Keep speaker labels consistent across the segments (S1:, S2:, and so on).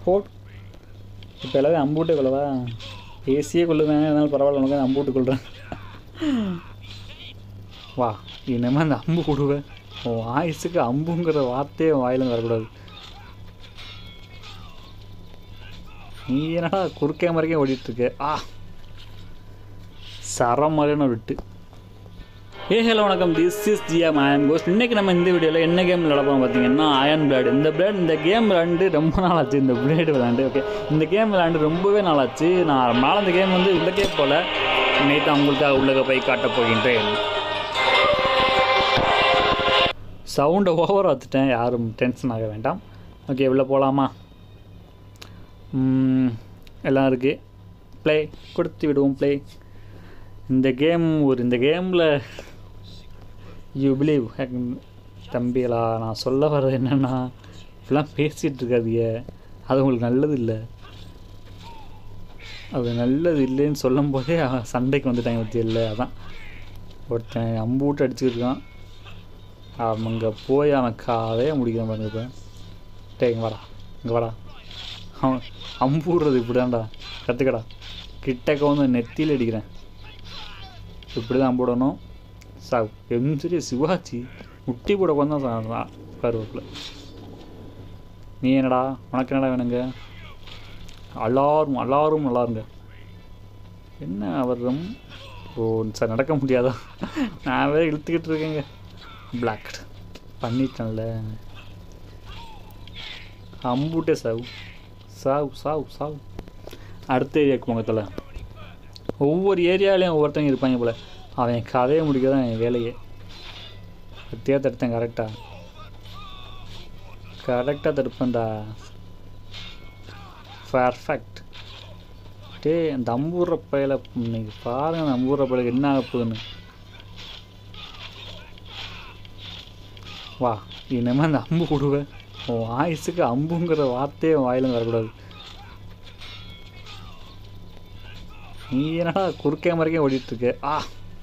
S1: boat இப்போ எல்லாத்தையும் அம்பூட்டே கொள்ளவா ஏசியே கொள்ளுவேன் அதனால பரவாயில்ல உனக்கு அம்பூட்டு கொள்கிறேன் வா இனிமேல் அந்த அம்பு கொடுவேன் உன் ஆயுசுக்கு அம்புங்கிற வார்த்தையே உன் வாயிலும் வரக்கூடாது நீ என்னடா குறுக்கே மறைக்கே ஓடிட்டு இருக்க ஆ சரமறையான விட்டு ஏ ஹலோ வணக்கம் திஸ் இஸ் ஜியா மேம் கோஸ் இன்றைக்கி நம்ம இந்த வீடியோவில் என்ன கேம் விளாடப்போம் பார்த்தீங்கன்னா அயன் பிளேட் இந்த பிளேட் இந்த கேம் விளாண்டு ரொம்ப நாள் ஆச்சு இந்த பிளேடு விளாண்டு ஓகே இந்த கேம் விளாண்டு ரொம்பவே நாள் ஆச்சு நான் மேலே இந்த கேம் வந்து உள்ளக்கே போல் நேற்று அவங்களுக்காக உள்ளக போய் காட்டப் போகின்றேன் சவுண்டை ஓவர் வச்சுட்டேன் யாரும் டென்ஷன் ஆக வேண்டாம் ஓகே உள்ளே போகலாமா ம், எல்லாம் இருக்குது ப்ளே கொடுத்து விடுவோம் ப்ளே இந்த கேம் ஒரு இந்த கேமில் யூ பிலீவ் தம்பிகளா நான் சொல்ல வர்றது என்னென்னா இப்படிலாம் பேசிகிட்டு இருக்காதீங்க அது உங்களுக்கு நல்லது இல்லை அது நல்லது இல்லைன்னு சொல்லும் போதே அவன் சண்டைக்கு வந்துட்டாங்க பற்றி இல்லை அதான் ஒருத்தன் அம்பு விட்டு அடிச்சுருக்கான் அவன் அங்கே போய் அவன் காவே முடிக்கிறான் பாருங்க இப்போ டே இங்கே வாடா இங்கே வாடா அவன் அம்பு விடுறது இப்படிதான்டா கற்றுக்கடா கிட்டக்க வந்து நெத்தியில் அடிக்கிறேன் இப்படி தான் போடணும் சா எம்சரி சிவாச்சி முட்டி போட உட்காந்து கருவேப்பில் நீ என்னடா உனக்கு என்னடா வேணுங்க எல்லாரும் எல்லாரும் நல்லா இருங்க என்ன அவர் ரொம்ப ஓ சார் நடக்க முடியாதா நான் வேற இழுத்துக்கிட்டு இருக்கேங்க பிளாக் பண்ணிட்டேன்ல அம்பூட்டே சாவு சாவு சாவு சாவு அடுத்த ஏரியாவுக்கு போங்கத்தில் ஒவ்வொரு ஏரியாலையும் ஒவ்வொருத்தங்க இருப்பாங்க போல் அவன் கதையை முடிக்க தான் என் வேலையே கத்தியாக தடுத்தேன் கரெக்டாக கரெக்டாக தடுப்பேன்டா பர்ஃபெக்ட் டே அந்த அம்பூர்ற பயில இன்னைக்கு பாருங்க அந்த அம்பூர்ற பயில என்ன ஆக போகுதுன்னு வா இனிமேல் அந்த அம்பு கொடுவேன் உன் ஆயுசுக்கு அம்புங்கிற வார்த்தையே உன் வாயிலும் வரக்கூடாது நீ என்னடா குறுக்கே மறைக்கே ஓடிட்டு இருக்க ஆ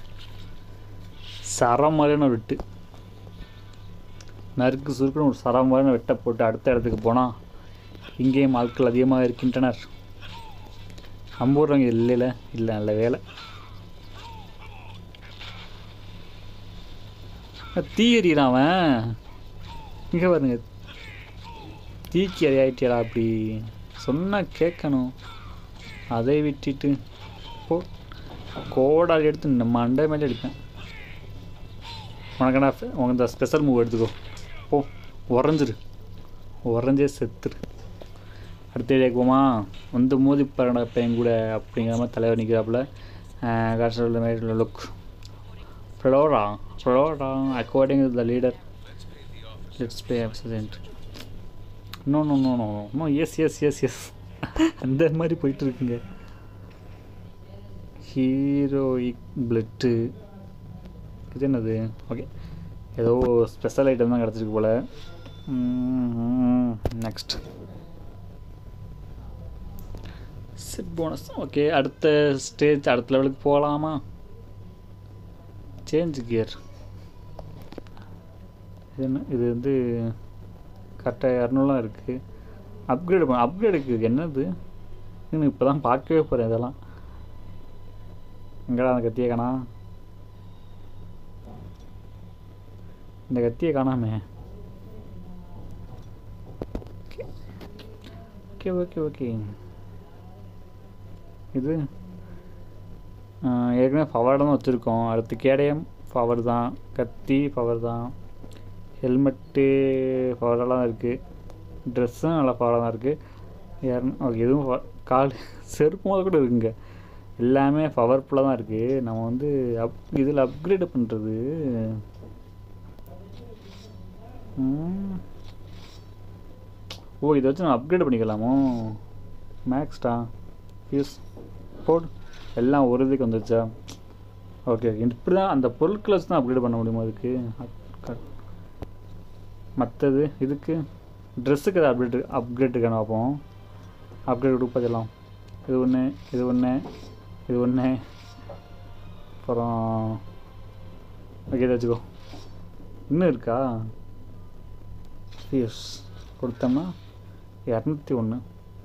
S1: சரமறையான விட்டு நறுக்கு சுருக்குன்னு ஒரு சரமறையான வெட்டை போட்டு அடுத்த இடத்துக்கு போனால் இங்கேயும் ஆட்கள் அதிகமாக இருக்கின்றனர் அம்பூர்றவங்க இல்லைல்ல இல்லை நல்ல வேலை தீ எறிகிறான் அவன் இங்கே பாருங்க தீக்கு எறியாயிட்டியடா அப்படி சொன்னால் கேட்கணும் அதை விட்டுட்டு போ கோடால் எடுத்து நம்ம அண்டை மேலே அடிப்பேன் உனக்கடா உனக்கு இந்த ஸ்பெஷல் மூவ் எடுத்துக்கோ போ உறைஞ்சிரு உறைஞ்சே செத்துரு அடுத்த ஏரியாவுக்கு போமா வந்து மோதி பாருடா பையன் கூட அப்படிங்கிற மாதிரி தலைவர் நிற்கிறாப்புல castle mad look flora flora according the leader let's play எக்ஸசென்ட் no no no no no yes yes yes yes அந்த மாதிரி போயிட்டு இருக்குங்க ஹீரோயிக் பிளட்டு இது என்னது ஓகே ஏதோ ஸ்பெஷல் ஐட்டம் தான் கிடச்சிருக்கு போல் நெக்ஸ்ட் செட் போனஸ் ஓகே அடுத்த ஸ்டேஜ் அடுத்த லெவலுக்கு போகலாமா சேஞ்ச் கியர் இது என்ன இது வந்து கரெக்டாக இரநூறுலாம் இருக்குது அப்கிரேடு பண்ண அப்கிரேடுக்கு என்னது இன்னும் இப்போ தான் பார்க்கவே போகிறேன் இதெல்லாம் எங்கடா அந்த கத்தியை காணா இந்த கத்தியை காணாமே ஓகே ஓகே ஓகே இது ஆ, ஏற்கனவே பவர் தான் வச்சுருக்கோம் அடுத்து கேடயம் பவர் தான் கத்தி பவர் தான் ஹெல்மெட்டு பவரெல்லாம் இருக்குது ட்ரெஸ்ஸும் நல்லா பவராக தான் இருக்குது ஓகே இதுவும் power- கால் செருப்பு முதல் கூட இருக்குங்க எல்லாமே பவர்ஃபுல்லாக தான் இருக்குது நம்ம வந்து அப் இதில் அப்கிரேடு பண்ணுறது ஓ இதை வச்சு நான் அப்கிரேட் பண்ணிக்கலாமோ மேக்ஸ்டா ஃபியூஸ் போடு எல்லாம் ஒரு இதுக்கு வந்துருச்சா ஓகே ஓகே இப்படி தான் அந்த பொருட்களை வச்சு தான் அப்கிரேட் பண்ண முடியுமா அதுக்கு மற்றது இதுக்கு ட்ரெஸ்ஸுக்கு எதாவது அப்டேட் அப்கிரேட் இருக்கானு பார்ப்போம் அப்கிரேட் கொடுப்பதெல்லாம் இது ஒன்று இது ஒன்று இது ஒன்று அப்புறம் ஓகே இதை வச்சுக்கோ இன்னும் இருக்கா ஃபியூஸ் கொடுத்தோம்னா இரநூத்தி ஒன்று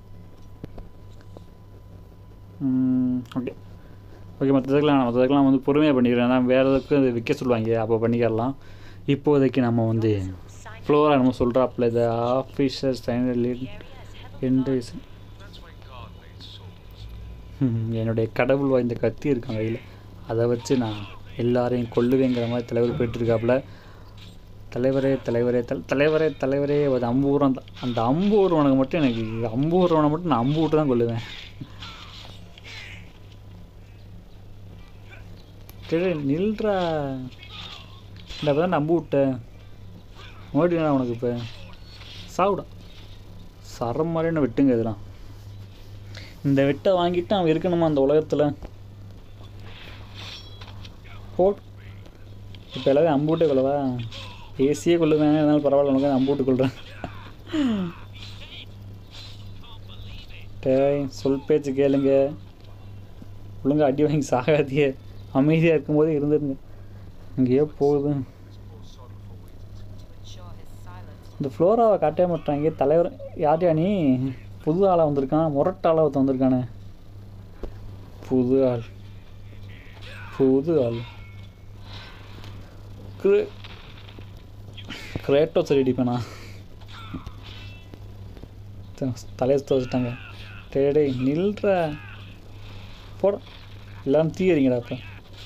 S1: ஓகே ஓகே மற்றதுக்கெலாம் மற்றதுக்கெலாம் வந்து பொறுமையாக பண்ணிக்கிறேன் ஏன்னா வேறு எதுக்கும் இது விற்க சொல்லுவாங்க அப்போ பண்ணிக்கிறலாம் இப்போதைக்கு நம்ம வந்து ஃப்ளோராக நம்ம சொல்கிறாப்புல இது ஆஃபீஸர் ஸ்டைனர் லீட் என்ட்ரிஸ் என்னுடைய கடவுள் வாய்ந்த கத்தி இருக்கான் கையில் அதை வச்சு நான் எல்லாரையும் கொல்லுவேங்கிற மாதிரி தலைவர் போயிட்டுருக்காப்புல தலைவரே தலைவரே தல தலைவரே தலைவரே ஒரு அம்பூரம் தான் அந்த அம்பூர்வனுக்கு மட்டும் எனக்கு அம்பூர்வனை மட்டும் நான் அம்பு விட்டு தான் கொல்லுவேன் சரி நில்றா இந்த தான் நம்பு விட்டேன் ஓடினா உனக்கு இப்போ சாவுடா சரம் மாதிரியான வெட்டுங்க இதெல்லாம் இந்த வெட்டை வாங்கிட்டு அவன் இருக்கணுமா அந்த உலகத்தில் போட் இப்போ எல்லாரும் அம்பூட்டே கொள்ளவா ஏசியே கொள்ளுவேன் இருந்தாலும் பரவாயில்ல உனக்கு அம்பூட்டு கொள்கிறேன் டேய் சொல் பேச்சு கேளுங்க ஒழுங்கா அடி வாங்கி சாகாதியே அமைதியாக இருக்கும்போது இருந்துருங்க இங்கேயோ போகுது இந்த ஃப்ளோராவை காட்டவே மாட்டாங்க தலைவர் யார்யா நீ புது ஆளாக வந்திருக்கான் முரட்டாளாக ஒருத்தன் வந்திருக்கானே புது ஆள் புது ஆள் கிரே கிரேட்டோஸ் அடிப்பேனா தலையை துவச்சிட்டாங்க டேய் டேய் நில்ற போட எல்லாரும் தீ எறிங்கடா இப்போ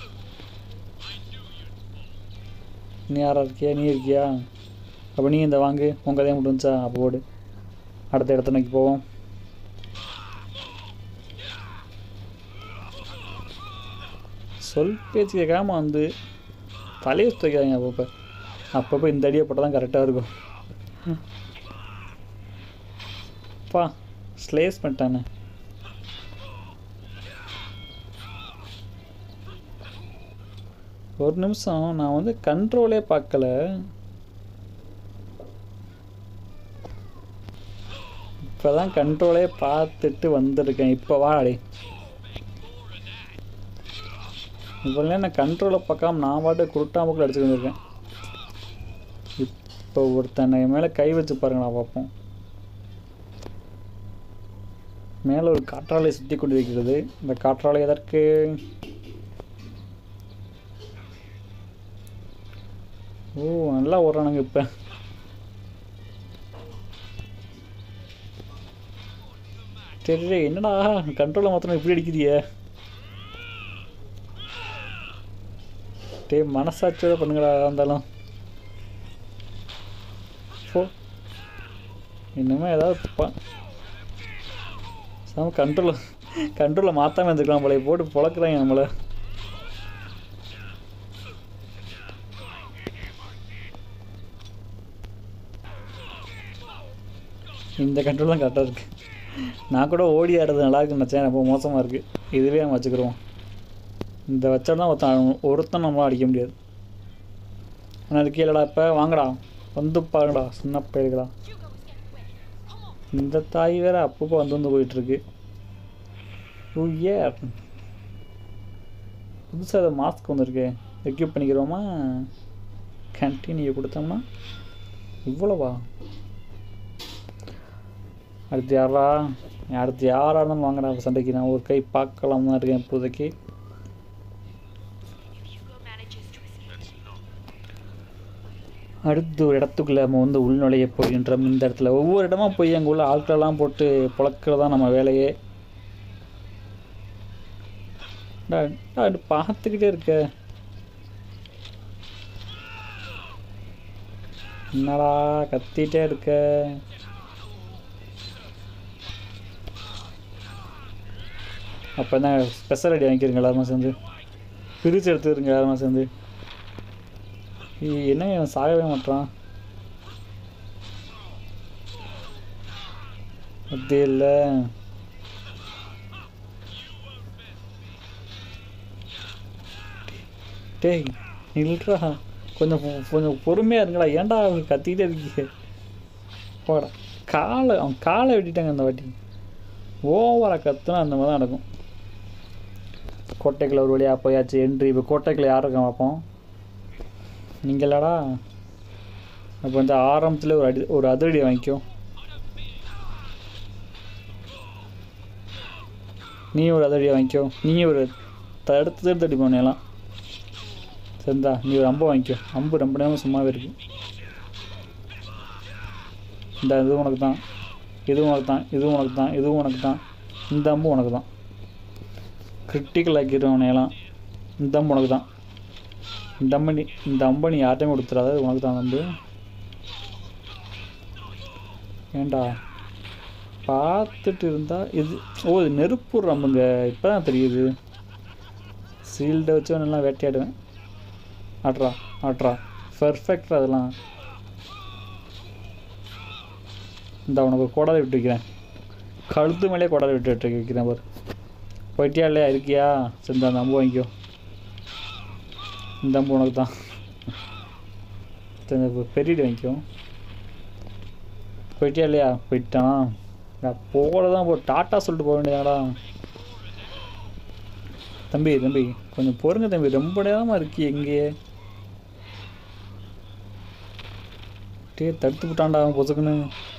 S1: நீ யாரா இருக்கியா நீ இருக்கியா அப்போ நீ இந்த வாங்கு உன் கதையை மட்டும் வந்துச்சா அப்போ போடு அடுத்த இடத்த நோக்கி போவோம் சொல் பேச்சு கேட்காம வந்து தலையை துவைக்காதீங்க அப்பப்போ அப்பப்போ இந்த அடியை போட்டால் தான் கரெக்டாக இருக்கும் பா ஸ்லேஸ் பண்ணிட்டானே ஒரு நிமிஷம் நான் வந்து கண்ட்ரோலே பார்க்கல இப்போ தான் கண்ட்ரோலே பார்த்துட்டு வந்திருக்கேன் இப்போ வாடி இப்போ நான் கண்ட்ரோலை பார்க்காம நான் பாட்டு குருட்டாமுக்கில் அடிச்சுட்டு வந்திருக்கேன் இப்போ ஒருத்தன் என் மேலே கை வச்சு பாருங்க நான் பார்ப்போம் மேலே ஒரு காற்றாலை சுற்றி கொண்டு இருக்கிறது இந்த காற்றாலை எதற்கு ஓ நல்லா ஓடுறானுங்க இப்போ சரி என்னடா கண்ட்ரோலை மாத்திரம் இப்படி அடிக்கிறியே டே மனசாட்சியோட பண்ணுங்கடா இருந்தாலும் போ இன்னுமே ஏதாவது ப சாம கண்ட்ரோல் கண்ட்ரோலை மாற்றாம இருந்துக்கலாம் போல போட்டு பொழக்கிறாங்க நம்மளை இந்த கண்ட்ரோல் தான் கரெக்டாக இருக்குது நான் கூட ஓடி ஆடுறது நல்லா இருக்குன்னு நினச்சேன் ரொம்ப மோசமாக இருக்குது இதுவே நம்ம வச்சுக்கிடுவோம் இந்த வச்சாலும் ஒருத்தன் ஒருத்தன் நம்மளால் அடிக்க முடியாது ஆனால் அது கீழடா இப்போ வாங்கடா வந்து பாருங்கடா சின்ன பயிர்களா இந்த தாய் வேற அப்பப்போ வந்து வந்து போயிட்டுருக்கு ஓ ஏ புதுசாக அதை மாஸ்க் வந்திருக்கு எக்யூப் பண்ணிக்கிறோமா கண்டினியூ கொடுத்தோம்னா இவ்வளவா அடுத்து யாரா அடுத்து யாராக இருந்தாலும் வாங்கடா சண்டைக்கு நான் ஒரு கை பார்க்கலாம் தான் இருக்கேன் இப்போதைக்கு அடுத்து ஒரு இடத்துக்குள்ள நம்ம வந்து உள்நுழைய போகின்றோம் இந்த இடத்துல ஒவ்வொரு இடமா போய் அங்கே உள்ள ஆட்களெல்லாம் போட்டு புழக்கிறது தான் நம்ம வேலையே டா, டா, இது பார்த்துக்கிட்டே இருக்க என்னடா கத்திட்டே இருக்க அப்போ என்ன ஸ்பெஷல் ஐடி வாங்கிக்கிறீங்க எல்லாருமா சேர்ந்து பிரித்து எடுத்துக்கிறீங்க எல்லாருமா சேர்ந்து ஏய், என்ன இவன் சாகவே மாட்டான் அது இல்லை டேய் நில்றா கொஞ்சம் பொ- கொஞ்சம் பொறுமையாக இருங்களா ஏன்டா அவங்க கத்திக்கிட்டே இருக்கீங்க போடா காலை அவன் காலை வெட்டிட்டாங்க அந்த வாட்டி ஓவராக கத்துனா அந்த மாதிரி தான் நடக்கும் கோட்டைக்குள்ள ஒரு வழியாக போயாச்சு என்ட்ரி இப்போ கோட்டைக்குள்ள யார் இருக்கான் பார்ப்போம் நீங்களாடா அப்போ வந்து ஆரம்பத்தில் ஒரு அடி ஒரு அதிரடி வாங்கிக்கோ நீ ஒரு அதடி வாங்கிக்கோ நீ ஒரு தடுத்து தடுத்து அடி போனேலாம் சரிந்தா நீ ஒரு அம்பை வாங்கிக்கோ அம்பு ரொம்ப நேரம் சும்மாவே இருக்கு இந்த இது உனக்கு தான் இது உனக்கு தான் இது உனக்கு தான் இது உனக்கு தான் இந்த அம்பு உனக்கு தான் கிரிட்டிக்கல் ஆக்கிடுவனையெல்லாம் இந்த அம்பு உனக்கு தான் இந்த அம்பு நீ இந்த அம்பை நீ யார்ட்டையும் கொடுத்துறாத அது உனக்கு தான் அந்த அம்பு ஏண்டா பார்த்துட்டு இருந்தா இது ஓ இது நெருப்பு ரம்புங்க இப்போ தான் தெரியுது சீல்டை வச்சு நல்லா வேட்டையாடுவேன் ஆட்ரா ஆட்ரா பர்ஃபெக்டாக அதெல்லாம் இந்த உனக்கு ஒரு கோடாதை விட்டு வைக்கிறேன் கழுத்து மேலே கோடாதை விட்டு விட்டு வைக்கிறேன் பாரு போயிட்டியா இல்லையா இருக்கியா சரி இந்த அந்த அம்பு வாங்கிக்கோ இந்த அம்பு உனக்கு தான் சரி, இந்த பெரிய வாங்கிக்கோ போயிட்டியா இல்லையா போயிட்டான் நான் போகிற தான் போ டாட்டா சொல்லிட்டு போக வேண்டியதாடா தம்பி தம்பி கொஞ்சம் பொறுங்க தம்பி ரொம்ப நேரமாக இருக்கி எங்கேயே டே தடுத்து விட்டான்டா அவன் பொசுக்குன்னு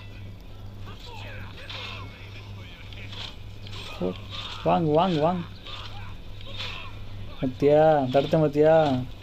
S1: ஓ, வாங்க வாங்க வாங்க மத்தியா தடுத்த மத்தியா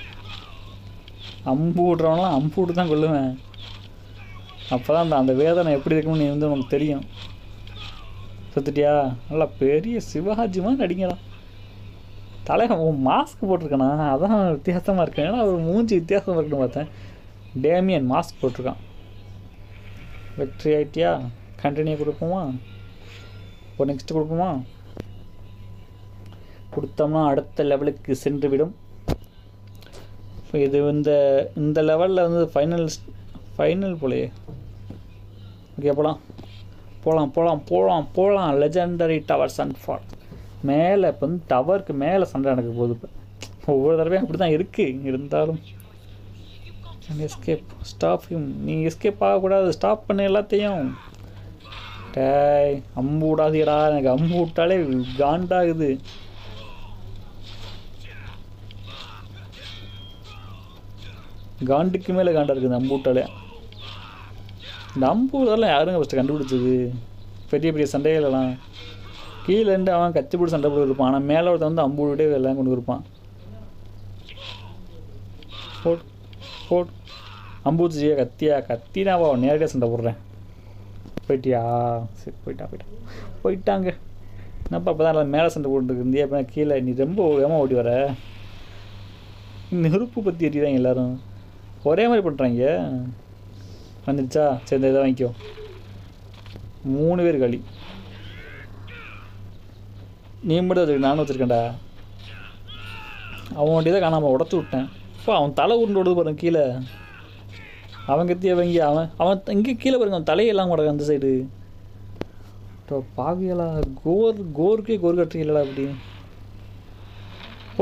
S1: அம்பு விட்றவனலாம் அம்பு விட்டு தான் கொள்ளுவேன் அப்போ தான் அந்த அந்த வேதனை எப்படி இருக்குன்னு நீ வந்து உனக்கு தெரியும் சுத்துட்டியா நல்லா பெரிய சிவாஜி மாதிரி நடிங்கடா தலைவன் உன் மாஸ்க் போட்டிருக்கானா அதான் வித்தியாசமாக இருக்கு ஏன்னா ஒரு மூஞ்சி வித்தியாசமாக இருக்குன்னு பார்த்தேன் டேமியன் மாஸ்க் போட்டிருக்கான் வெற்றி ஆயிட்டியா கண்டினியூ கொடுப்போமா இப்போ நெக்ஸ்ட் கொடுப்போமா கொடுத்தோம்னா அடுத்த லெவலுக்கு சென்று விடும் இப்போ இது இந்த இந்த லெவலில் வந்து ஃபைனல் ஃபைனல் போலையே ஓகே போகலாம் போகலாம் போகலாம் போகலாம் போகலாம் லெஜெண்டரி டவர்ஸ் அண்ட் ஃபால் மேலே இப்போ வந்து டவருக்கு மேலே சண்டை நடக்க போகுது இப்போ ஒவ்வொரு தடவையும் அப்படி தான் இருக்குது இருந்தாலும் எஸ்கேப் ஸ்டாப் நீ எஸ்கேப் ஆகக்கூடாது ஸ்டாப் பண்ண எல்லாத்தையும் டேய் அம்பு விடாதீடா எனக்கு அம்பு விட்டாலே காண்டாகுது காண்டுக்கு மேலே காண்டா இருக்குது இந்த அம்பு விட்டாலே இந்த அம்பு இதெல்லாம் யாருங்க ஃபஸ்ட்டு கண்டுபிடிச்சது பெரிய பெரிய சண்டைகளெல்லாம் கீழே இருந்து அவன் கத்தி போட்டு சண்டை போட்டு இருப்பான் ஆனால் மேலே ஒருத்தன் வந்து அம்பு விட்டே எல்லாம் கொண்டு இருப்பான் போட் போட் அம்பூச்சியா கத்தியா கத்தி நான் வா நேரடியாக சண்டை போடுறேன் போயிட்டியா சரி போயிட்டா போயிட்டா போயிட்டாங்க என்னப்பா அப்போ தான் மேலே சண்டை போட்டுருக்கு இருந்தியா இப்போ கீழே நீ ரொம்ப வேகமாக ஓடி வர நெருப்பு பற்றி எறிகிறாங்க எல்லாரும் ஒரே மாதிரி பண்ணுறாங்க வந்துடுச்சா சரி இந்த இதை வாங்கிக்கோ மூணு பேர் களி நீ மட்டும் வச்சுருக்க நானும் வச்சுருக்கேன்டா அவன் வண்டி தான் காணாமல் உடச்சி விட்டேன் இப்போ அவன் தலை உருண்டு விடுது பாருங்க கீழே அவன் கத்தி அவங்க அவன் அவன் இங்கே கீழே பாருங்க அவன் தலையெல்லாம் கிடக்கு அந்த சைடு பாவியலா கோர் கோருக்கே கோர் கட்டுறீங்களா அப்படி போ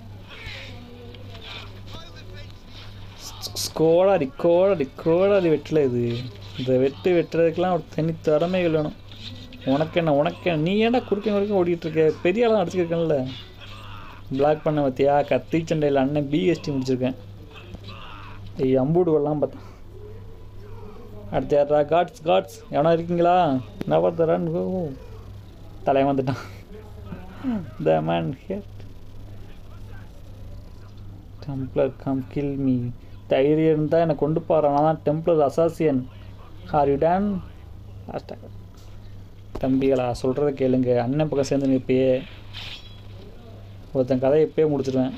S1: கோடாடி கோடாடி கோடாடி வெட்டல இது இந்த வெட்டு வெட்டுறதுக்கெல்லாம் ஒரு தனி திறமைகள் வேணும் உனக்கு என்ன உனக்கு என்ன நீ ஏன்டா குறுக்க வரைக்கும் ஓடிட்டு இருக்க பெரிய ஆளாக அடிச்சிருக்கேன்ல பிளாக் பண்ண பார்த்தியா கத்தி சண்டையில் அண்ணன் பிஎஸ்டி முடிச்சிருக்கேன் ஐய் அம்பூடு வரலாம் பார்த்தேன் அடுத்து யாரா காட்ஸ் காட்ஸ் எவனா இருக்கீங்களா நவர் த ரன் கோ தலைவன் வந்துட்டான் த மேன் ஹேட் டெம்ப்ளர் கம் கில் மீ தைரியம் இருந்தால் என்னை கொண்டு போகிறேன் நான் தான் Templar assassin are you done லாஸ்ட்டாக தம்பிகளா சொல்கிறத கேளுங்க அண்ணன் பக்கம் சேர்ந்து இப்பயே ஒருத்தன் கதையை இப்பயே முடிச்சிடுவேன்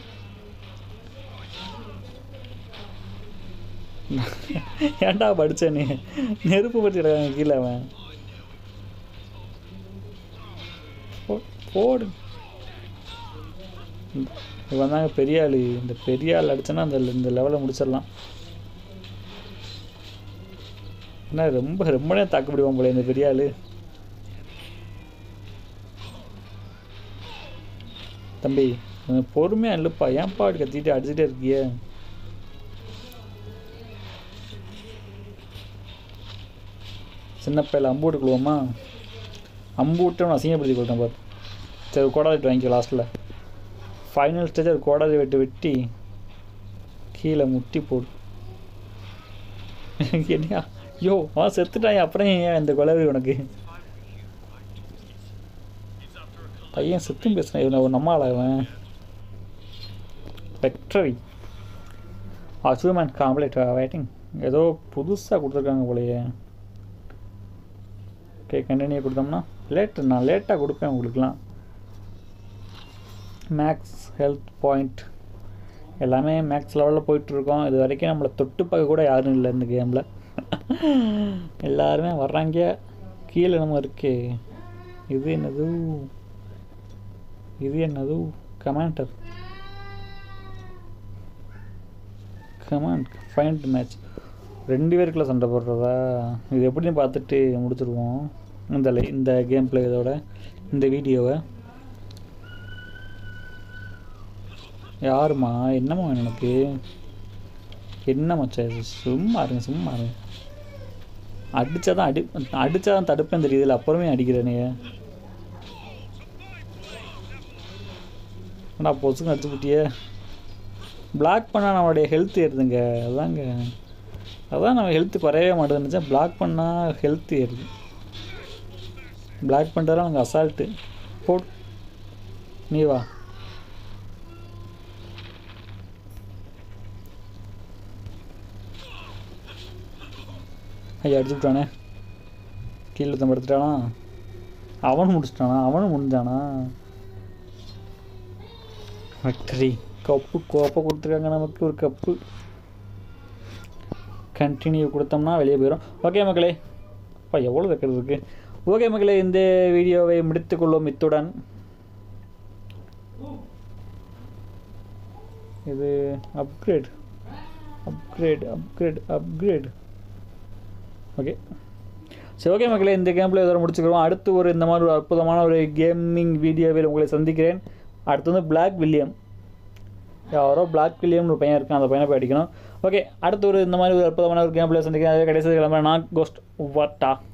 S1: ஏன்டா படிச்ச நீ நெருப்பு பற்றி கிடக்காங்க கீழே அவன் போ- போடு இவன் தாங்க பெரிய ஆள் இந்த பெரிய ஆள் அடிச்சேன்னா அந்த இந்த லெவலை முடிச்சிடலாம் என்ன ரொம்ப ரொம்ப நேரம் தாக்கு முடிவான் போல இந்த பெரிய ஆள் தம்பி கொஞ்சம் பொறுமையாக இல்லைப்பா ஏன்ப்பா அப்படி கத்திட்டு அடிச்சுட்டே இருக்கியே சின்ன பையில அம்பு விட்டுக்குள்வோமா அம்பு விட்டு அவனை அசிங்கப்படுத்தி கொடுத்தேன் பாரு சரி ஒரு கோடாதி வெட்டு வாங்கிக்கோ லாஸ்ட்டில் ஃபைனல் ஸ்டேஜ் ஒரு கோடாதி வெட்டு வெட்டி கீழே முட்டி போடு என்னையா யோ அவன் செத்துட்டான் அப்புறம் ஏன் இந்த கொலவரி உனக்கு பையன் சித்தும் பேசுகிறேன் இவன் ஒரு நம்மால் அவன் வெக்டரி அச்சீவ்மெண்ட் காம்ப்ளீட் வெயிட்டிங் ஏதோ புதுசாக கொடுத்துருக்காங்க போலயே ஓகே கண்டினியூ கொடுத்தோம்னா லேட்டு நான் லேட்டாக கொடுப்பேன் உங்களுக்குலாம் மேக்ஸ் ஹெல்த் பாயிண்ட் எல்லாமே மேக்ஸ் லெவலில் போயிட்டுருக்கோம் இது வரைக்கும் நம்மளை தொட்டு பார்க்க கூட யாரும் இல்லை இந்த கேமில் எல்லாருமே வர்றாங்க கீழே நம்ம இருக்கே இது என்னது இது என்னது கமாண்டர் கமாண்ட் ஃபைண்ட் மேட்ச் ரெண்டு பேருக்குள்ள சண்டை போடுறதா இது எப்படின்னு பார்த்துட்டு முடிச்சிருவோம் இந்த லை- இந்த கேம் பிளே இதோட இந்த வீடியோவை யாருமா என்னம்மா வேணும் எனக்கு என்ன மச்சான் இது சும்மா இருங்க சும்மா இருங்க அடித்தா தான் அடி அடித்தா தான் தடுப்பேன் தெரியுதுல்ல அப்புறமே அடிக்கிறேனே நான் பொசுங்க அடிச்சு விட்டியே பிளாக் பண்ணால் நம்மளுடைய ஹெல்த் ஏறுதுங்க அதாங்க அதான் நம்ம ஹெல்த் குறையவே மாட்டேதுன்னு நினச்சா பிளாக் பண்ணால் ஹெல்த் ஏறுது பிளாக் பண்ணுறதா நாங்கள் அசால்ட்டு போ நீ வா ஐயா அடிச்சு விட்டானே கீழே தம் எடுத்துட்டானா அவனும் முடிச்சிட்டானா அவனும் முடிஞ்சானா விக்டரி கப்பு கோப்பை கொடுத்துருக்காங்க நமக்கு ஒரு கப்பு கண்டினியூ கொடுத்தோம்னா வெளியே போயிடும் ஓகே மக்களே அப்பா எவ்வளோ வைக்கிறது இருக்கு ஓகே மக்களே இந்த வீடியோவை முடித்துக்கொள்வோம் இத்துடன் இது upgrade upgrade upgrade upgrade okay சரி ஓகே மக்களே இந்த கேமில் இதோட முடிச்சுக்கிறோம் அடுத்து ஒரு இந்த மாதிரி ஒரு அற்புதமான ஒரு கேமிங் வீடியோவில் உங்களை சந்திக்கிறேன் அடுத்து வந்து பிளாக் வில்லியம் யாரோ பிளாக் வில்லியம்னு ஒரு பையன் இருக்கான் அந்த பையனை போய் அடிக்கணும் ஓகே அடுத்து ஒரு இந்த மாதிரி ஒரு அற்புதமான ஒரு கேமில் சந்திக்கிறேன் அதே கடைசி கிளம்புறேன் நான் கோஸ்ட் வாட்டா